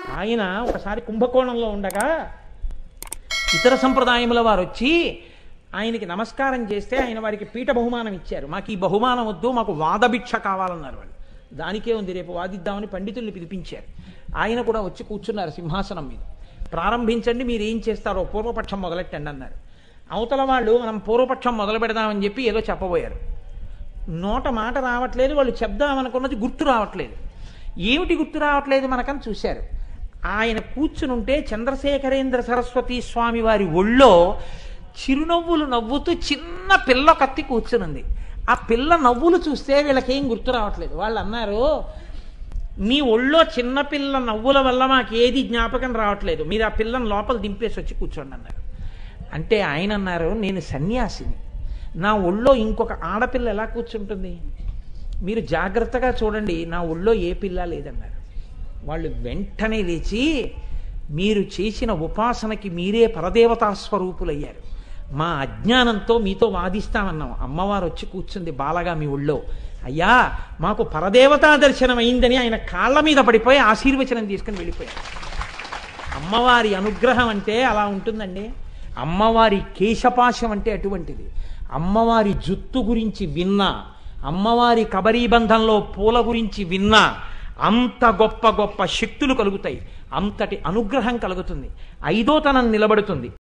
ఆయన ఒకసారి కుంభకోణంలో ఉండగా ఇతర సంప్రదాయముల వారు వచ్చి ఆయనకి నమస్కారం చేస్తే ఆయన వారికి పీఠ బహుమానం ఇచ్చారు మాకు ఈ బహుమానం వద్దు మాకు వాదభిక్ష కావాలన్నారు వాళ్ళు దానికే ఉంది రేపు వాదిద్దామని పండితుల్ని పిలిపించారు ఆయన కూడా వచ్చి కూర్చున్నారు సింహాసనం మీద ప్రారంభించండి మీరు ఏం చేస్తారో పూర్వపక్షం మొదలెట్టండి అన్నారు అవతల వాళ్ళు మనం పూర్వపక్షం మొదలు పెడదామని చెప్పి ఏదో చెప్పబోయారు నోట మాట రావట్లేదు వాళ్ళు చెప్దామనుకున్నది గుర్తు రావట్లేదు ఏమిటి గుర్తు రావట్లేదు మనకని చూశారు ఆయన కూర్చునుంటే చంద్రశేఖరేంద్ర సరస్వతి స్వామి వారి ఒళ్ళో చిరునవ్వులు నవ్వుతూ చిన్న పిల్ల కత్తి కూర్చునుంది ఆ పిల్ల నవ్వులు చూస్తే వీళ్ళకేం గుర్తు రావట్లేదు వాళ్ళు అన్నారు మీ ఒళ్ళో చిన్నపిల్ల నవ్వుల వల్ల మాకు ఏది జ్ఞాపకం రావట్లేదు మీరు ఆ పిల్లని లోపల దింపేసి వచ్చి కూర్చోండి అన్నారు అంటే ఆయన అన్నారు నేను సన్యాసిని నా ఒళ్ళో ఇంకొక ఆడపిల్ల ఎలా కూర్చుంటుంది మీరు జాగ్రత్తగా చూడండి నా ఒళ్ళో ఏ పిల్ల లేదన్నారు వాళ్ళు వెంటనే లేచి మీరు చేసిన ఉపాసనకి మీరే పరదేవతా స్వరూపులయ్యారు మా అజ్ఞానంతో మీతో వాదిస్తామన్నాం అమ్మవారు వచ్చి కూర్చుంది బాలగా మీ ఒళ్ళో అయ్యా మాకు పరదేవతా దర్శనం అయిందని ఆయన కాళ్ళ మీద పడిపోయి ఆశీర్వచనం తీసుకుని వెళ్ళిపోయారు అమ్మవారి అనుగ్రహం అంటే అలా ఉంటుందండి అమ్మవారి కేశపాశం అంటే అటువంటిది అమ్మవారి జుత్తు గురించి విన్నా అమ్మవారి కబరీబంధంలో పూల గురించి విన్నా అంత గొప్ప గొప్ప శక్తులు కలుగుతాయి అంతటి అనుగ్రహం కలుగుతుంది ఐదోతనం నిలబడుతుంది